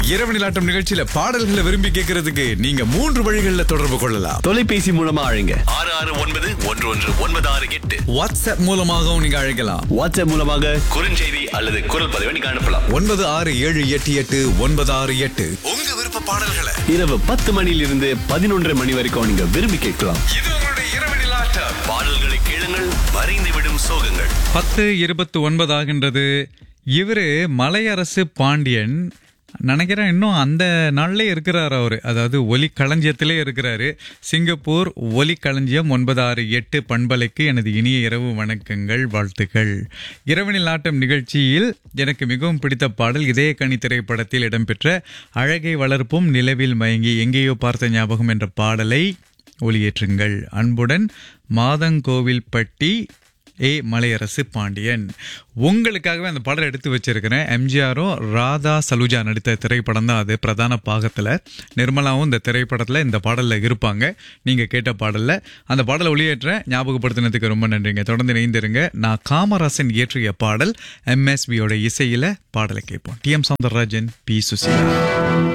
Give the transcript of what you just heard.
இரவு நிலாட்டம் நிகழ்ச்சியில பாடல்களை விரும்பி கேட்கறதுக்கு நீங்க மூன்று வழிகளில் தொடர்பு கொள்ளலாம் தொலைபேசி மூலமா அழைங்க ஆறு ஆறு ஒன்பது ஒன்று ஒன்று ஒன்பது ஆறு எட்டு வாட்ஸ்அப் மூலமாகவும் நீங்க அழைக்கலாம் வாட்ஸ்அப் மூலமாக குறுஞ்செய்தி அல்லது குரல் பதிவை நீங்க அனுப்பலாம் ஒன்பது ஆறு ஏழு எட்டு எட்டு ஒன்பது ஆறு எட்டு உங்க விருப்ப பாடல்களை இரவு பத்து மணியிலிருந்து பதினொன்றரை மணி வரைக்கும் நீங்க விரும்பி கேட்கலாம் இது உங்களுடைய இரவு நிலாட்டம் பாடல்களை கேளுங்கள் மறைந்து விடும் சோகங்கள் பத்து இருபத்து ஒன்பது ஆகின்றது இவரு மலையரசு பாண்டியன் நினைக்கிறேன் இன்னும் அந்த நாள்லே இருக்கிறார் அவரு அதாவது ஒலி களஞ்சியத்திலே இருக்கிறாரு சிங்கப்பூர் ஒலி களஞ்சியம் ஒன்பது ஆறு எட்டு பண்பலைக்கு எனது இனிய இரவு வணக்கங்கள் வாழ்த்துக்கள் இரவனில் ஆட்டம் நிகழ்ச்சியில் எனக்கு மிகவும் பிடித்த பாடல் இதய கனி திரைப்படத்தில் இடம்பெற்ற அழகை வளர்ப்பும் நிலவில் மயங்கி எங்கேயோ பார்த்த ஞாபகம் என்ற பாடலை ஒளியேற்றுங்கள் அன்புடன் மாதங்கோவில்பட்டி ஏ மலையரசு பாண்டியன் உங்களுக்காகவே அந்த படம் எடுத்து வச்சிருக்கிறேன் எம்ஜிஆரும் ராதா சலுஜா நடித்த திரைப்படம் தான் அது பிரதான பாகத்தில் நிர்மலாவும் இந்த திரைப்படத்தில் இந்த பாடலில் இருப்பாங்க நீங்கள் கேட்ட பாடலில் அந்த பாடலை ஒளியேற்ற ஞாபகப்படுத்தினதுக்கு ரொம்ப நன்றிங்க தொடர்ந்து இணைந்திருங்க நான் காமராசன் இயற்றிய பாடல் எம்எஸ்பியோட இசையில் பாடலை கேட்போம் T M Soundararajan P Susheela